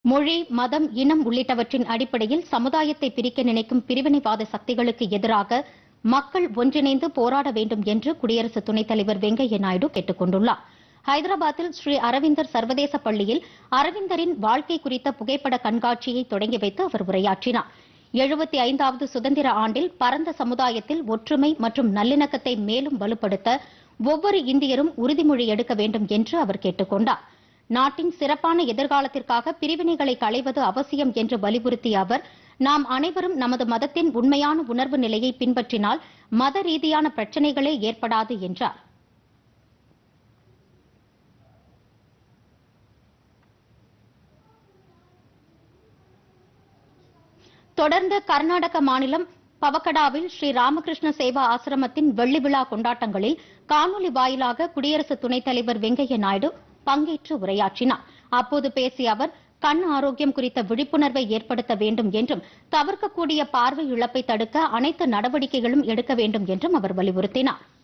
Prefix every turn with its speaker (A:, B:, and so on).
A: மொழி மதம் இனம் உள்ளிட்டவற்றின் அடிப்படையில் சமுதாயத்தை பிரிக்க நினைக்கும் பிரிவினைவாத சக்திகளுக்கு எதிராக மக்கள் ஒன்றிணைந்து போராட வேண்டும் என்று குடியரசு துணைத் தலைவர் வெங்கையா நாயுடு கேட்டுக் கொண்டுள்ளார் ஹைதராபாத்தில் ஸ்ரீ அரவிந்தர் சர்வதேச பள்ளியில் அரவிந்தரின் வாழ்க்கை குறித்த புகைப்பட கண்காட்சியை தொடங்கி வைத்து அவர் உரையாற்றினார் எழுபத்தி ஐந்தாவது சுதந்திர ஆண்டில் பரந்த சமுதாயத்தில் ஒற்றுமை மற்றும் நல்லிணக்கத்தை மேலும் வலுப்படுத்த ஒவ்வொரு இந்தியரும் உறுதிமொழி எடுக்க வேண்டும் என்று அவர் கேட்டுக் கொண்டார் நாட்டின் சிறப்பான எதிர்காலத்திற்காக பிரிவினைகளை களைவது அவசியம் என்று வலியுறுத்திய அவர் நாம் அனைவரும் நமது மதத்தின் உண்மையான உணர்வு நிலையை பின்பற்றினால் மத ரீதியான பிரச்சினைகளே ஏற்படாது என்றார் தொடர்ந்து கர்நாடக மாநிலம் பவகடாவில் ஸ்ரீ ராமகிருஷ்ண சேவா ஆசிரமத்தின் வெள்ளி விழா கொண்டாட்டங்களில் காணொலி வாயிலாக குடியரசு துணைத் தலைவர் வெங்கையா நாயுடு பங்கேற்று உரையாற்றினார் அப்போது பேசிய அவர் கண் ஆரோக்கியம் குறித்த விழிப்புணர்வை ஏற்படுத்த வேண்டும் என்றும் தவிர்க்கக்கூடிய பார்வை இழப்பை தடுக்க அனைத்து நடவடிக்கைகளும் எடுக்க வேண்டும் என்றும் அவர் வலியுறுத்தினார்